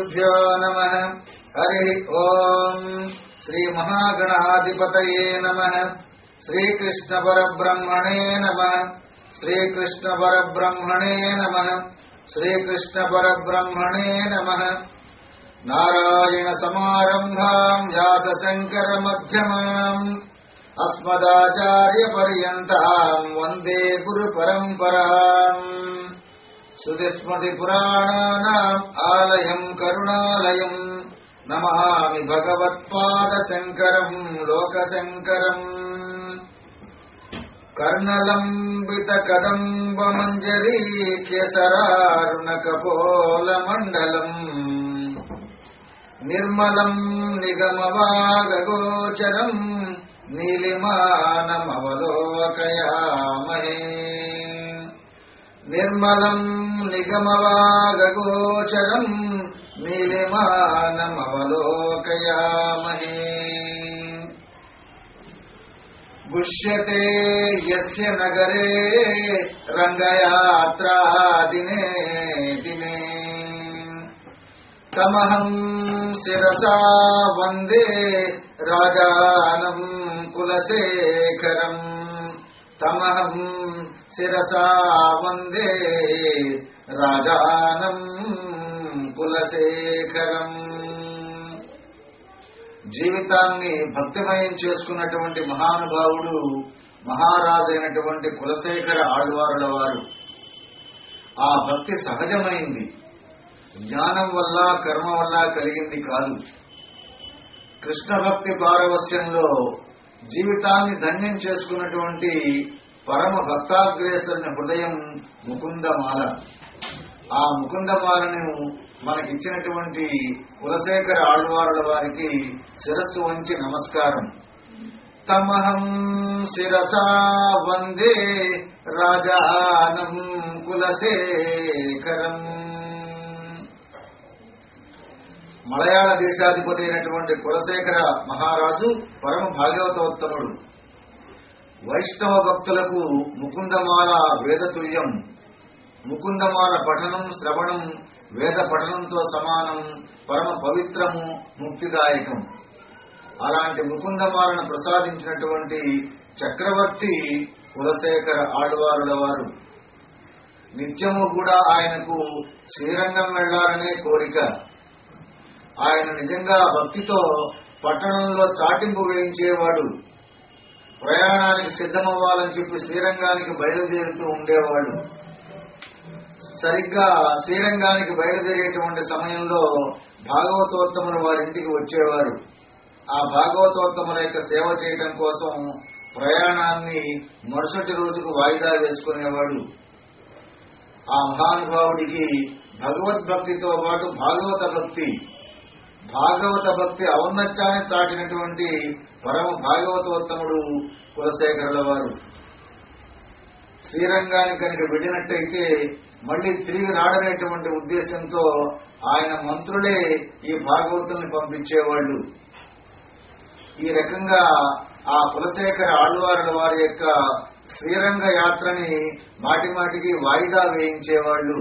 గురుభ్యో నమ హరి ఓం శ్రీ మహాగణాధిపతయే నమ శ్రీకృష్ణ పరబ్రహ్మణే నమ శ్రీకృష్ణ పరబ్రహ్మణే నమ శ్రీకృష్ణ పరబ్రహ్మణే నమ నారాయణ సమారంభాం వ్యాస శంకర మధ్యమాం అస్మదాచార్య పర్యంతాం వందే గురు పరంపరాం శృతిస్మృతిపురాణానాम् ఆలయం కరుణాలయం నమామి భగవత్పాదశంకరం లోకశంకరం కర్ణలంబితకదంబమంజరీ కేసరారుణకపోలమండలం నిర్మలం నిగమవాగగోచరం నీలిమానమవలోకయామహే నిర్మలం నిగమవాగగోచరం నీలిమానమవలోకయామహే గుష్యతే యస్య నగరే రంగయాత్రా దినే దినే తమహం శిరసా వందే రాజానం కులశేఖరం తమహం శిరసా వందే రాజానం కులశేఖరం జీవితాన్ని భక్తిమయం చేసుకున్నటువంటి మహానుభావుడు మహారాజైనటువంటి కులశేఖర ఆళ్వారుల వారు ఆ భక్తి సహజమైంది జ్ఞానం వల్ల కర్మ వల్ల కలిగింది కాదు కృష్ణ భక్తి పారవస్యంలో జీవితాన్ని ధన్యం చేసుకున్నటువంటి పరమ భక్తాగ్రేసరుని హృదయం ముకుందమాల ఆ ముకుందమాలను మనకిచ్చినటువంటి కులశేఖర ఆళ్వారుల వారికి శిరస్సు వంచి నమస్కారం తమహం శిరసా వందే రాజానం కులశేఖరం మలయాళ దేశాధిపతి అయినటువంటి కులశేఖర మహారాజు పరమ భాగవతోత్తముడు వైష్ణవ భక్తులకు ముకుందమాల వేదతుల్యం ముకుందమాల పఠనం శ్రవణం వేద పఠనంతో సమానం పరమ పవిత్రము ముక్తిదాయకం అలాంటి ముకుందమాలను ప్రసాదించినటువంటి చక్రవర్తి కులశేఖర ఆళ్వారుల వారు నిత్యము కూడా ఆయనకు శ్రీరంగం వెళ్లాలనే కోరిక ఆయన నిజంగా భక్తితో పట్టణంలో చాటింపు వేయించేవాడు ప్రయాణానికి సిద్ధమవ్వాలని చెప్పి శ్రీరంగానికి బయలుదేరుతూ ఉండేవాడు సరిగ్గా శ్రీరంగానికి బయలుదేరేటువంటి సమయంలో భాగవతోత్తములు వారింటికి వచ్చేవారు ఆ భాగవతోత్తముల యొక్క సేవ చేయడం కోసం ప్రయాణాన్ని మరుసటి రోజుకు వాయిదా వేసుకునేవాడు ఆ మహానుభావుడికి భగవద్భక్తితో పాటు భాగవత భక్తి భాగవత భక్తి ఔన్నత్యాన్ని చాటినటువంటి పరమ భాగవతోత్తముడు కులశేఖరుల వారు శ్రీరంగానికి కనుక వెళ్ళినట్టయితే మళ్ళీ తిరిగి రాడనేటువంటి ఉద్దేశంతో ఆయన మంత్రులే ఈ భాగవతుల్ని పంపించేవాళ్ళు ఈ రకంగా ఆ కులశేఖర ఆళ్వారుల వారి యొక్క శ్రీరంగ యాత్రని మాటి మాటికి వాయిదా వేయించేవాళ్ళు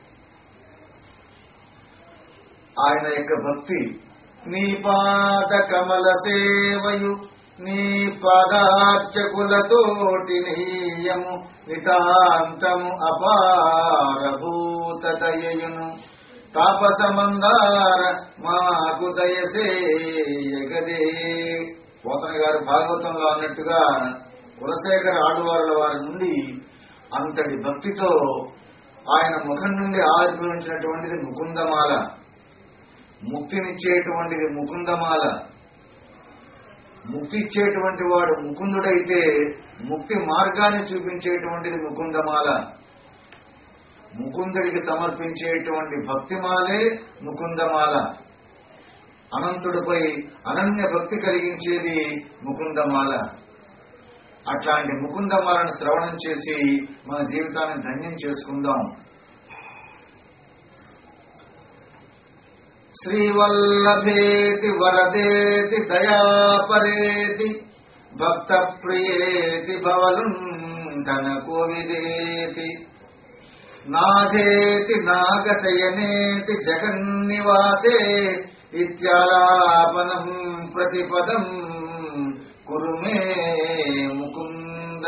ఆయన యొక్క భక్తి నీ పాద కమల సేవయు నీ పాదార్చకులతోటి నీయము నితాంతము అపారభూత దయయును తాపసమందార మాకు దయసేయగదే పోతన గారు భాగవతంలో అన్నట్టుగా కులశేఖర ఆడువారుల వారి నుండి అంతటి భక్తితో ఆయన ముఖం నుండి ఆవిర్భవించినటువంటిది ముకుందమాల ముక్తినిచ్చేటువంటిది ముకుందమాల ముక్తి ఇచ్చేటువంటి వాడు ముకుందుడైతే ముక్తి మార్గాన్ని చూపించేటువంటిది ముకుందమాల ముకుందుడికి సమర్పించేటువంటి భక్తిమాలే ముకుందమాల అనంతుడిపై అనన్య భక్తి కలిగించేది ముకుందమాల అట్లాంటి ముకుందమాలను శ్రవణం చేసి మన జీవితాన్ని ధన్యం చేసుకుందాం శ్రీవల్లభేతి వరదేతి దయాపరేతి భక్త ప్రియేతి భవలుంఠన కోవిదేతి నాథేతి నాగశయనేతి జగన్నివాసే ఇత్యాలాపనం ప్రతిపదం కురు మే ముకుంద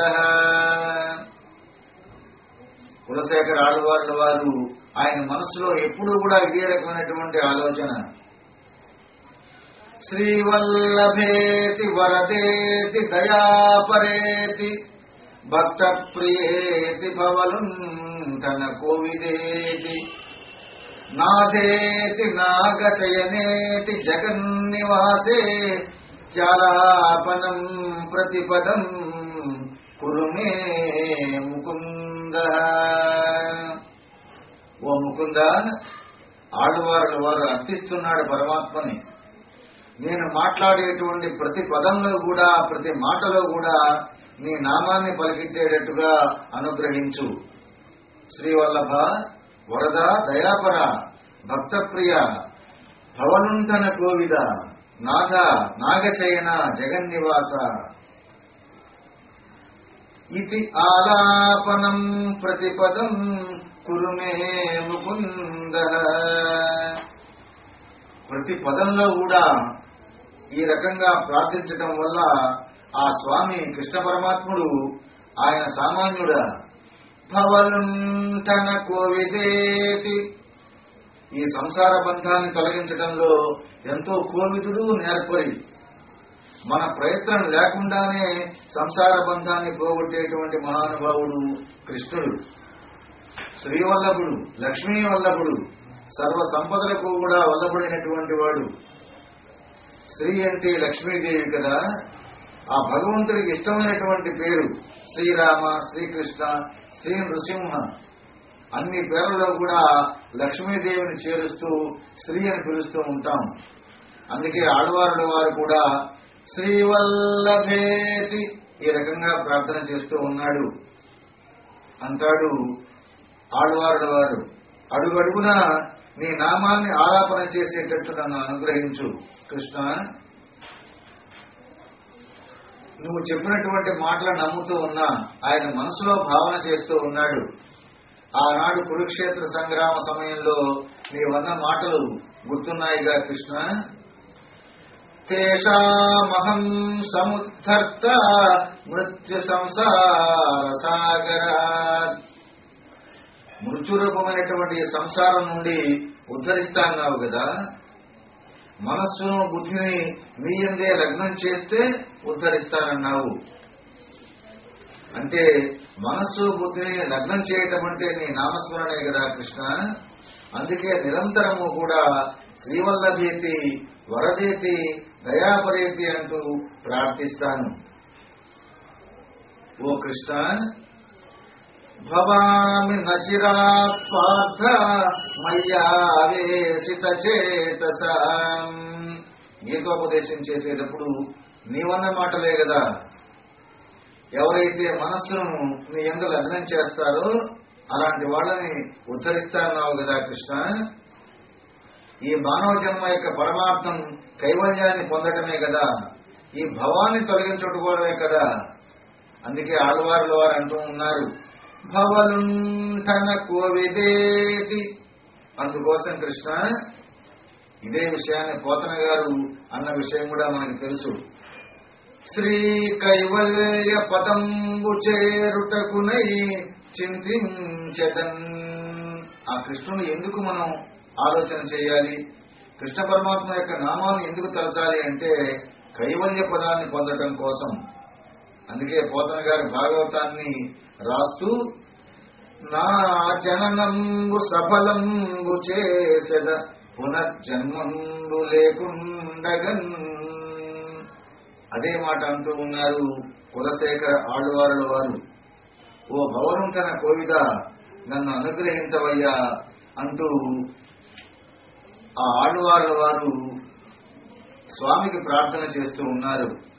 కులశేఖర ఆళ్వార్ల వారు ఆయన మనసులో ఎప్పుడూ కూడా ఇదే రకమైనటువంటి ఆలోచన శ్రీవల్లభేతి వరదేతి దయాపరేతి భక్త ప్రియేతి భవలుంటన కోవిదేతి నాథేతి నాగశయనేతి జగన్నివాసే చాలాపనం ప్రతిపదం కురు మే ముకుంద ఓ ముకుంద ఆడవారు వారు అర్థిస్తున్నాడు పరమాత్మని నేను మాట్లాడేటువంటి ప్రతి పదంలో కూడా ప్రతి మాటలో కూడా నీ నామాన్ని పలికించేటట్టుగా అనుగ్రహించు శ్రీవల్లభ వరద దయాపర భక్తప్రియ భవనుంతన కోవిద నాథ నాగశయన జగన్నివాస ఇది ఆలాపనం ప్రతిపదం కురుమే ముకుంద ప్రతి పదంలో కూడా ఈ రకంగా ప్రార్థించటం వల్ల ఆ స్వామి కృష్ణ పరమాత్ముడు ఆయన సామాన్యుడా భవలుంటన కోవిదేతి ఈ సంసార బంధాన్ని తొలగించడంలో ఎంతో కోవిదుడు నేర్పరి మన ప్రయత్నం లేకుండానే సంసార బంధాన్ని పోగొట్టేటువంటి మహానుభావుడు కృష్ణుడు శ్రీవల్లభుడు లక్ష్మీ వల్లభుడు సర్వ సంపదలకు కూడా వల్లభుడైనటువంటి వాడు శ్రీ అంటే లక్ష్మీదేవి కదా ఆ భగవంతుడికి ఇష్టమైనటువంటి పేరు శ్రీరామ శ్రీకృష్ణ శ్రీ నృసింహ అన్ని పేర్లలో కూడా లక్ష్మీదేవిని చేరుస్తూ శ్రీ అని పిలుస్తూ ఉంటాం అందుకే ఆడవారుల వారు కూడా శ్రీవల్లభేతి ఈ రకంగా ప్రార్థన చేస్తూ ఉన్నాడు అంటాడు ఆడవారుల వారు అడుగడుగున నీ నామాన్ని ఆలాపన చేసేటట్టు నన్ను అనుగ్రహించు కృష్ణ నువ్వు చెప్పినటువంటి మాటలు నమ్ముతూ ఉన్నా ఆయన మనసులో భావన చేస్తూ ఉన్నాడు ఆనాడు కురుక్షేత్ర సంగ్రామ సమయంలో నీవన్న మాటలు గుర్తున్నాయిగా కృష్ణ తేషామహం సముద్ధర్త మృత్యు సంసార సాగరాత్ మృత్యురూపమైనటువంటి ఈ సంసారం నుండి ఉద్ధరిస్తాన్నావు కదా మనస్సును బుద్ధిని మీ అందే లగ్నం చేస్తే ఉద్ధరిస్తానన్నావు అంటే మనస్సు బుద్ధిని లగ్నం చేయటం అంటే నీ నామస్మరణే కదా కృష్ణ అందుకే నిరంతరము కూడా శ్రీవల్లభేతి వరదేతి దయాపరేతి అంటూ ప్రార్థిస్తాను ఓ కృష్ణ భవామి నచిరాత్ పార్థ మయ్యావేశిత చేతస గీతోపదేశం చేసేటప్పుడు నీవన్న మాటలే కదా ఎవరైతే మనస్సును నీ ఎందు లగ్నం చేస్తారో అలాంటి వాళ్ళని ఉద్ధరిస్తాన్నావు కదా కృష్ణ ఈ మానవ జన్మ యొక్క పరమార్థం కైవల్యాన్ని పొందటమే కదా ఈ భవాన్ని తొలగించుకోవడమే కదా అందుకే ఆళ్వార్ల వారు అంటూ ఉన్నారు భవలుంఠన కోవిదేతి అందుకోసం కృష్ణ ఇదే విషయాన్ని పోతన గారు అన్న విషయం కూడా మనకు తెలుసు శ్రీ కైవల్య పదంబు చేరుటకునై చింతించదన్ ఆ కృష్ణుని ఎందుకు మనం ఆలోచన చేయాలి కృష్ణ పరమాత్మ యొక్క నామాన్ని ఎందుకు తలచాలి అంటే కైవల్య పదాన్ని పొందటం కోసం అందుకే పోతన గారి భాగవతాన్ని రాస్తూ నా జననంబు సఫలంబు చేసెద పునర్జన్మంబు లేకుండగన్ అదే మాట అంటూ ఉన్నారు కులశేఖర ఆళ్వారుల వారు ఓ భవనుంటన కోవిద నన్ను అనుగ్రహించవయ్యా అంటూ ఆ ఆళ్వారుల వారు స్వామికి ప్రార్థన చేస్తూ ఉన్నారు